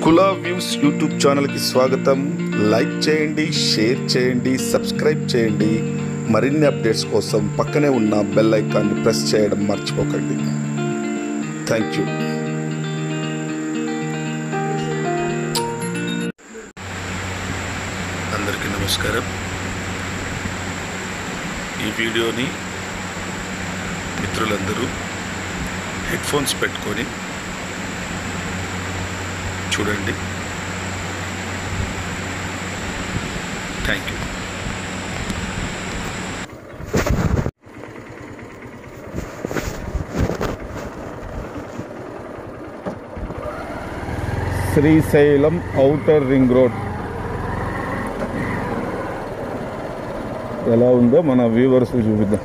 కులా views YouTube ఛానల్కి స్వాగతం like చేయండి షేర్ చేయండి సబ్స్క్రైబ్ చేయండి మరిన్ని అప్డేట్స్ కోసం పక్కనే ఉన్న బెల్ ఐకాన్ని ప్రెస్ చేయడం మర్చిపోకండి థ్యాంక్ యూ అందరికీ నమస్కారం ఈ వీడియోని మిత్రులందరూ హెడ్ ఫోన్స్ పెట్టుకొని చూడండి thank you Srisailam outer ring road ఎలా ఉందో మన వ్యూవర్స్ చూపిద్దాం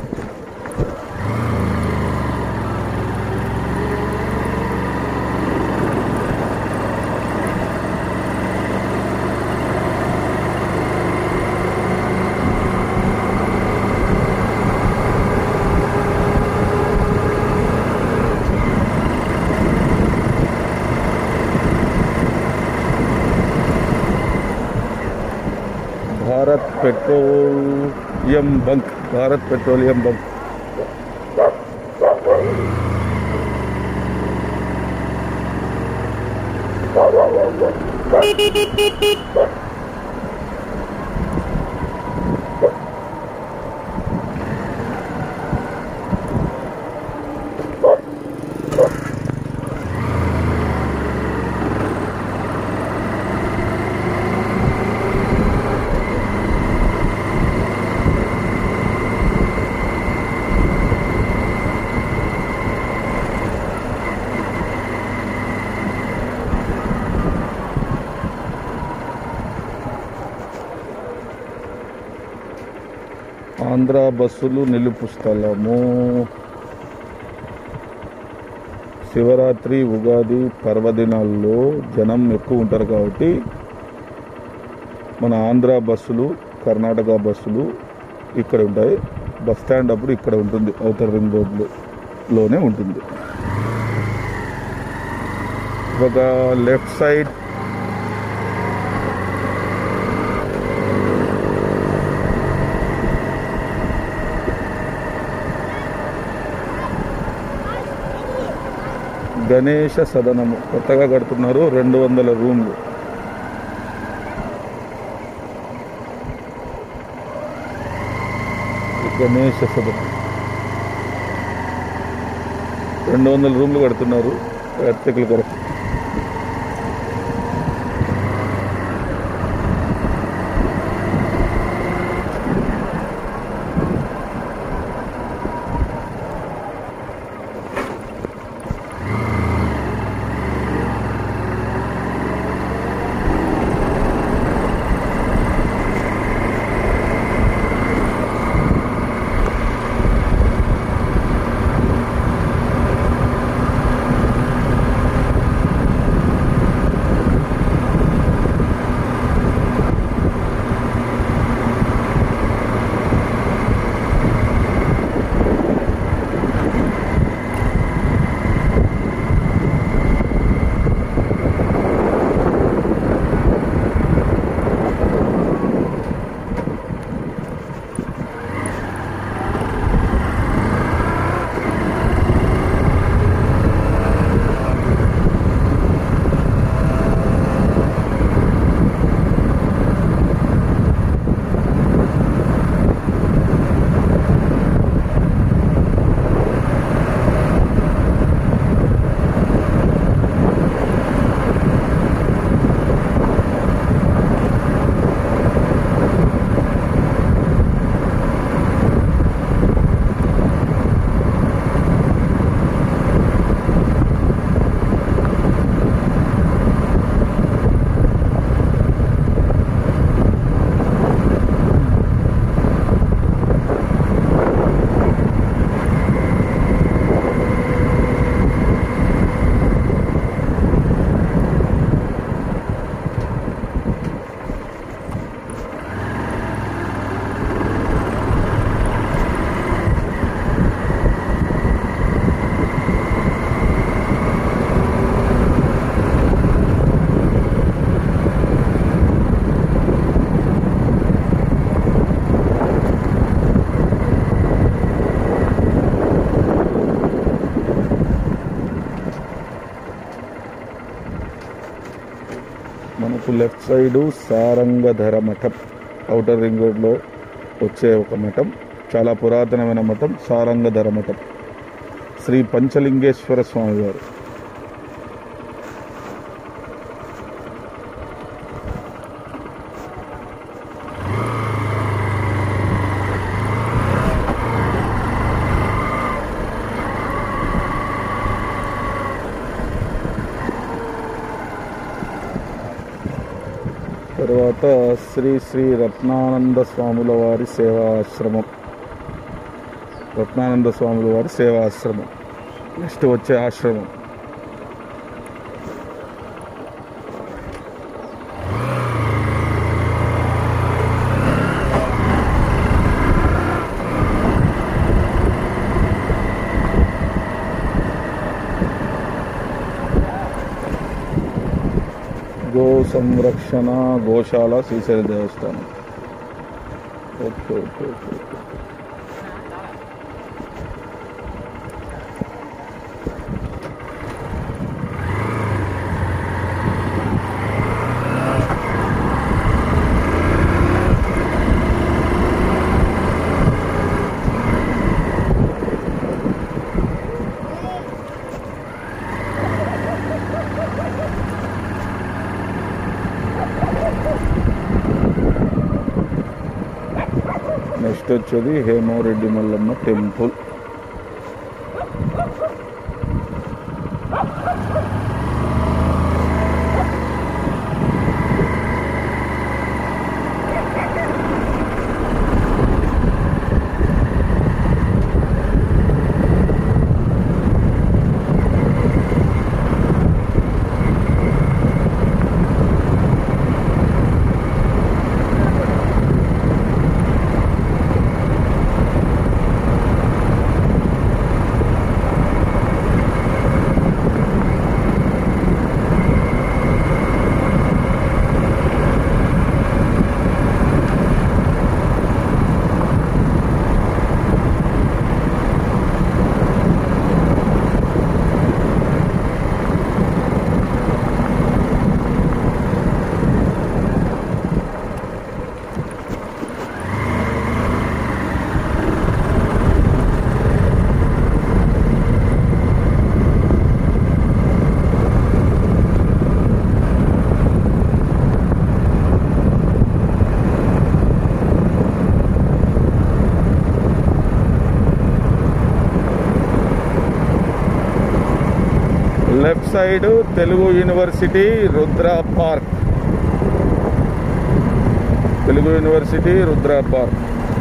Bharat Petroleum bunk Bharat Petroleum bunk Andhra బస్సులు నిలుపు స్థలము శివరాత్రి ఉగాది పర్వదినాల్లో జనం ఎక్కువ ఉంటారు కాబట్టి మన ఆంధ్ర బస్సులు కర్ణాటక బస్సులు ఇక్కడ ఉంటాయి బస్ స్టాండ్ అప్పుడు ఇక్కడ ఉంటుంది ఔటర్ రింగ్ రోడ్లో లోనే ఉంటుంది ఒక లెఫ్ట్ సైడ్ గణేష సదనము కొత్తగా కడుతున్నారు రెండు వందల రూమ్లు గణేష సదనం రెండు వందల రూమ్లు కడుతున్నారు యాత్రికుల కొరకు మనకు లెఫ్ట్ సైడు సారంగధర మఠం అవుటర్ రింగ్ రోడ్లో వచ్చే ఒక మఠం చాలా పురాతనమైన మఠం సారంగధర మఠం శ్రీ పంచలింగేశ్వర స్వామి వారు తర్వాత శ్రీ శ్రీ రత్నానంద స్వాముల వారి సేవా ఆశ్రమం రత్నానంద స్వాముల వారి సేవా ఆశ్రమం నెక్స్ట్ వచ్చే ఆశ్రమం గో సంరక్షణ గోశాల Srisaila Devasthanam okay okay okay okay. Next వచ్చేది Hemareddy Mallamma temple left side Telugu university Rudra park Telugu university Rudra park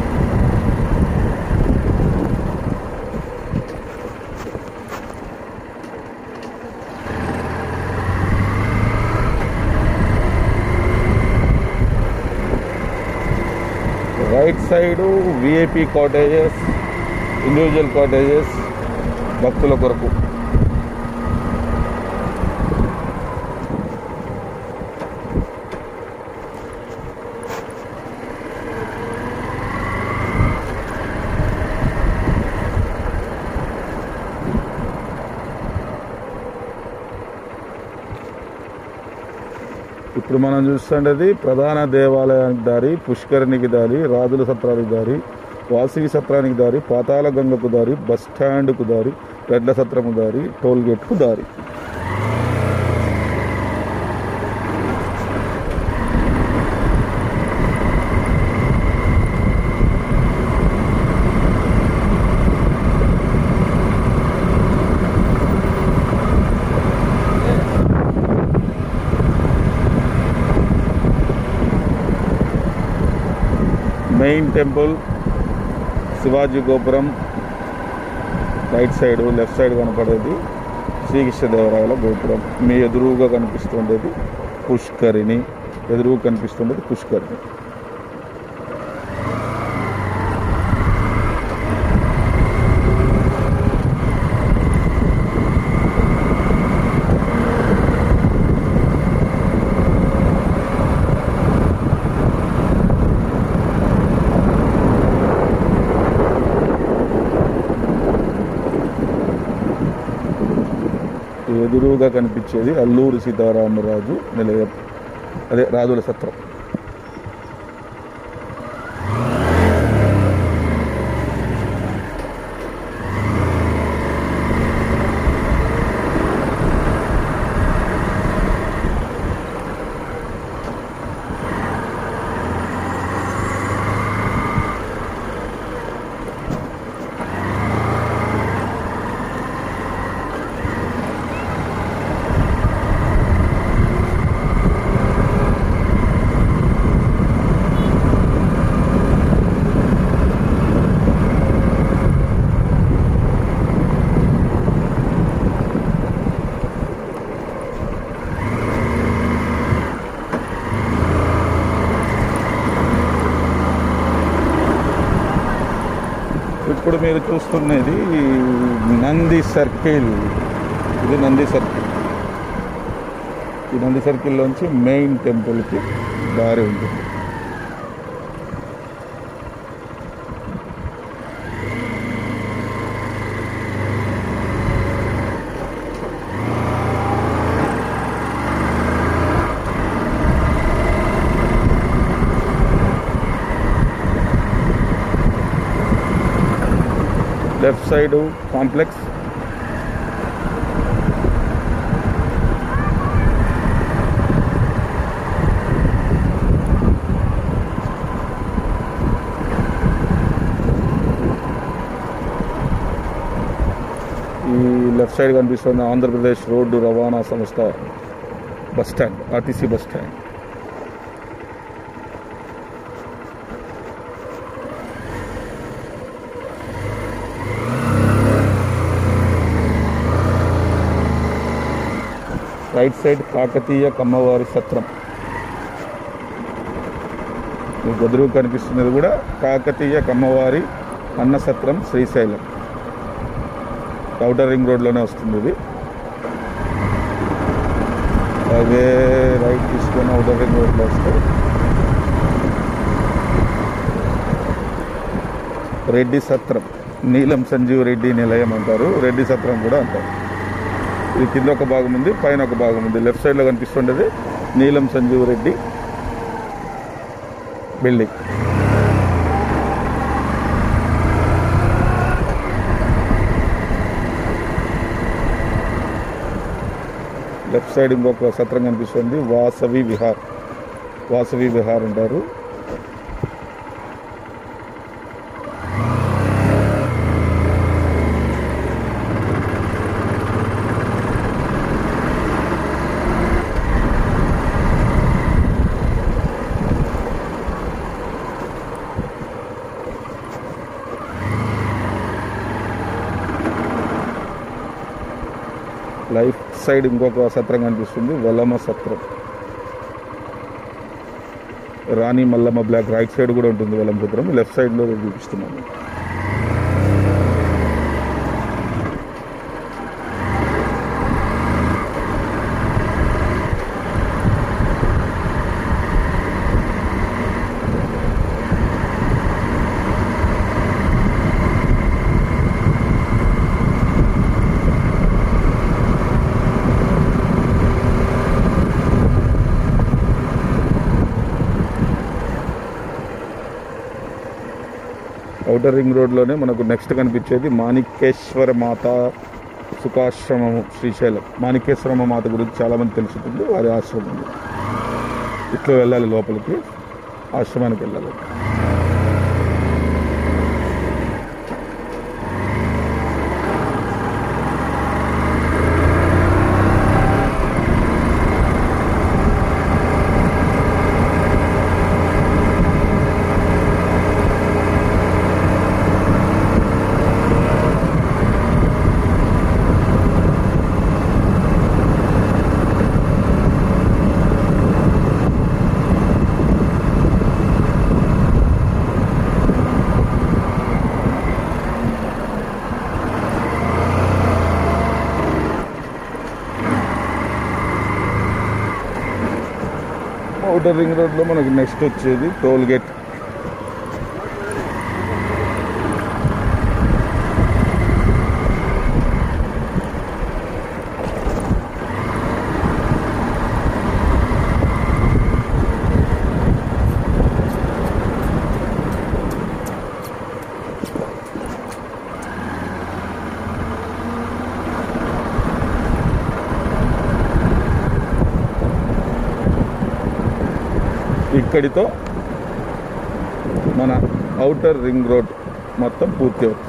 right side VIP cottages individual cottages భక్తుల కొరకు ఇప్పుడు మనం చూస్తుండేది ప్రధాన దేవాలయానికి దారి పుష్కరిణికి దారి రాజుల సత్రానికి దారి వాసవి సత్రానికి దారి పాతాళ గంగకు దారి బస్ స్టాండ్కు దారి రెడ్ల సత్రము దారి టోల్ గేట్కు దారి మెయిన్ టెంపుల్ శివాజీ గోపురం రైట్ సైడ్ లెఫ్ట్ సైడ్ కనపడేది శ్రీకృష్ణదేవరాయల గోపురం మీ ఎదురుగా కనిపిస్తుండేది పుష్కరిణి ఎదురుగా కనిపిస్తుండేది పుష్కరిణి ఎదురుగా కనిపించేది అల్లూరి సీతారామరాజు నిలయం అదే రాజుల సత్రం ఇప్పుడు మీరు చూస్తున్నది నంది సర్కిల్ ఇది నంది సర్కిల్ ఈ నంది సర్కిల్లోంచి మెయిన్ టెంపుల్కి దారి ఉంటుంది లెఫ్ట్ సైడ్ కాంప్లెక్స్ ఈ లెఫ్ట్ సైడ్ కనిపిస్తుంది ఆంధ్రప్రదేశ్ రోడ్డు రవాణా సంస్థ bus stand RTC bus stand right side Kakatiya కమ్మవారి సత్రం మీకు ఎదురు కనిపిస్తున్నది కూడా కాకతీయ కమ్మవారి అన్న సత్రం శ్రీశైలం ఔటర్ రింగ్ రోడ్లోనే వస్తుంది ఇది అలాగే రైట్ తీసుకొని ఔటర్ రింగ్ రోడ్లో వస్తే రెడ్డి సత్రం నీలం సంజీవ్ రెడ్డి నిలయం అంటారు రెడ్డి సత్రం కూడా అంటారు ఇది కింద ఒక భాగం ఉంది పైన ఒక భాగం ఉంది లెఫ్ట్ సైడ్లో కనిపిస్తుండేది Neelam Sanjeev Reddy building left side ఇంకొక సత్రం కనిపిస్తుంది వాసవి విహార్ వాసవి విహార్ అంటారు లైఫ్ సైడ్ ఇంకొక సత్రం కనిపిస్తుంది వెలమ సత్రం Rani Mallamma block right side కూడా ఉంటుంది వెలమ సత్రం లెఫ్ట్ సైడ్లో చూపిస్తున్నాను ఔటర్ రింగ్ రోడ్లోనే మనకు నెక్స్ట్ కనిపించేది మాణిక్యేశ్వర మాత సుఖాశ్రమము శ్రీశైలం మాణిక్యేశ్వర మాత గురించి చాలామంది తెలుసుకుంది వారి ఆశ్రమం ఇట్లా వెళ్ళాలి లోపలికి ఆశ్రమానికి వెళ్ళాలి ఔటర్ రింగ్ రోడ్లో మనకి నెక్స్ట్ వచ్చేది టోల్ గేట్ ఇక్కడితో మన అవుటర్ రింగ్ రోడ్ మొత్తం పూర్తి అవుతుంది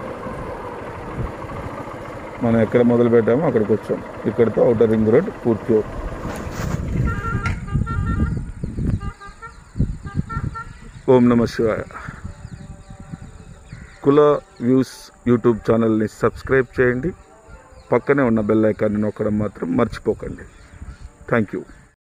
మనం ఎక్కడ మొదలు పెట్టామో అక్కడికి వచ్చాం ఇక్కడితో అవుటర్ రింగ్ రోడ్ పూర్తి అవుతుంది ఓం నమ శివాయ కుల వ్యూస్ యూట్యూబ్ ఛానల్ని సబ్స్క్రైబ్ చేయండి పక్కనే ఉన్న బెల్ ఐకాన్ని నొక్కడం మాత్రం మర్చిపోకండి థ్యాంక్ యూ